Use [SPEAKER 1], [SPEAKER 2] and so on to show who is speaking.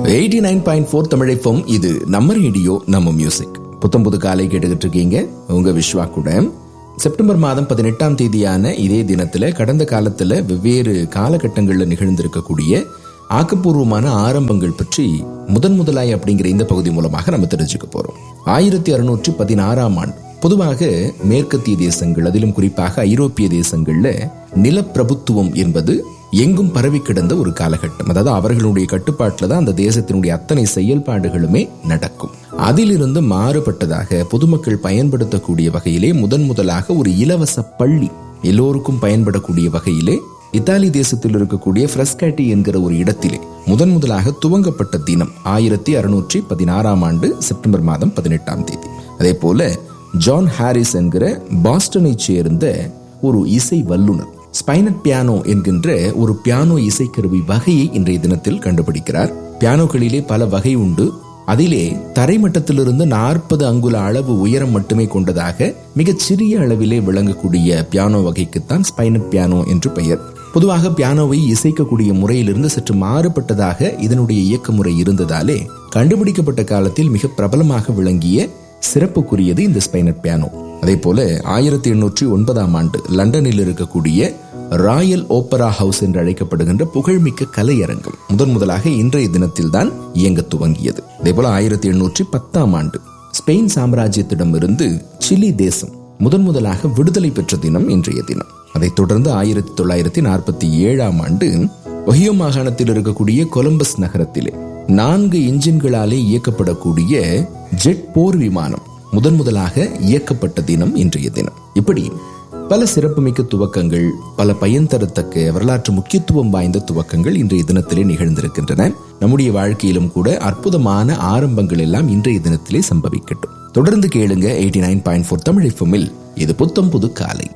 [SPEAKER 1] eighty nine point four தமிழைப்பம் இது நம்ம ரேடியோ நம்ம மியூசிக் புத்தம் புது காலை கேட்டுக்கிட்டு இருக்கீங்க உங்க விஸ்வா கூட செப்டம்பர் மாதம் பதினெட்டாம் தேதியான இதே தினத்துல கடந்த காலத்துல வெவ்வேறு காலகட்டங்களில் நிகழ்ந்திருக்கக்கூடிய ஆக்கப்பூர்வமான ஆரம்பங்கள் பற்றி முதன் முதலாய் அப்படிங்கிற இந்த பகுதி மூலமாக நம்ம தெரிஞ்சுக்க போறோம் ஆயிரத்தி அறுநூற்றி பதினாறாம் ஆண்டு பொதுவாக மேற்கத்திய தேசங்கள் அதிலும் குறிப்பாக ஐரோப்பிய தேசங்கள்ல நிலப்பிரபுத்துவம் என்பது எங்கும் பரவி கிடந்த ஒரு காலகட்டம் அதாவது அவர்களுடைய கட்டுப்பாட்டில் தான் அந்த தேசத்தினுடைய அத்தனை செயல்பாடுகளுமே நடக்கும் அதிலிருந்து மாறுபட்டதாக பொதுமக்கள் பயன்படுத்தக்கூடிய வகையிலே முதன் முதலாக ஒரு இலவச பள்ளி எல்லோருக்கும் பயன்படக்கூடிய வகையிலே இத்தாலி தேசத்தில் இருக்கக்கூடிய ஃப்ரெஸ்காட்டி என்கிற ஒரு இடத்திலே முதன் முதலாக துவங்கப்பட்ட தினம் ஆயிரத்தி அறுநூற்றி பதினாறாம் ஆண்டு செப்டம்பர் மாதம் பதினெட்டாம் தேதி அதே போல ஜான் ஹாரிஸ் என்கிற பாஸ்டனை சேர்ந்த ஒரு இசை வல்லுனர் ஸ்பைனட் பியானோ என்கின்ற ஒரு பியானோ இசைக்கருவி வகையை இன்றைய தினத்தில் கண்டுபிடிக்கிறார் பியானோக்களிலே பல வகை உண்டு அதிலே தரைமட்டத்திலிருந்து நாற்பது அங்குல அளவு உயரம் மட்டுமே கொண்டதாக மிகச் சிறிய அளவிலே விளங்கக்கூடிய பியானோ வகைக்குத்தான் ஸ்பைனட் பியானோ என்று பெயர் பொதுவாக பியானோவை இசைக்கக்கூடிய முறையிலிருந்து சற்று மாறுபட்டதாக இதனுடைய இயக்க முறை இருந்ததாலே கண்டுபிடிக்கப்பட்ட காலத்தில் மிக பிரபலமாக விளங்கிய சிறப்புக்குரியது இந்த ஸ்பைனட் பியானோ அதே போல ஆயிரத்தி எண்ணூற்றி ஒன்பதாம் ஆண்டு லண்டனில் இருக்கக்கூடிய ராயல் ஓப்பரா ஹவுஸ் என்று அழைக்கப்படுகின்ற புகழ்மிக்க கலையரங்கம் முதன் முதலாக இன்றைய தினத்தில் தான் இயங்க துவங்கியது அதே போல ஆயிரத்தி எண்ணூற்றி பத்தாம் ஆண்டு ஸ்பெயின் சாம்ராஜ்யத்திடமிருந்து சிலி தேசம் முதன் முதலாக விடுதலை பெற்ற தினம் இன்றைய தினம் அதைத் தொடர்ந்து ஆயிரத்தி தொள்ளாயிரத்தி நாற்பத்தி ஏழாம் ஆண்டு ஒஹியோ மாகாணத்தில் இருக்கக்கூடிய கொலம்பஸ் நகரத்திலே நான்கு இன்ஜின்களாலே இயக்கப்படக்கூடிய ஜெட் போர் விமானம் முதன் முதலாக இயக்கப்பட்ட தினம் இன்றைய தினம் இப்படி பல சிறப்புமிக்க துவக்கங்கள் பல பயன் தரத்தக்க வரலாற்று முக்கியத்துவம் வாய்ந்த துவக்கங்கள் இன்றைய தினத்திலே நிகழ்ந்திருக்கின்றன நம்முடைய வாழ்க்கையிலும் கூட அற்புதமான ஆரம்பங்கள் எல்லாம் இன்றைய தினத்திலே சம்பவிக்கட்டும் தொடர்ந்து கேளுங்க eighty nine point four Tamil இது புத்தம் புது காலை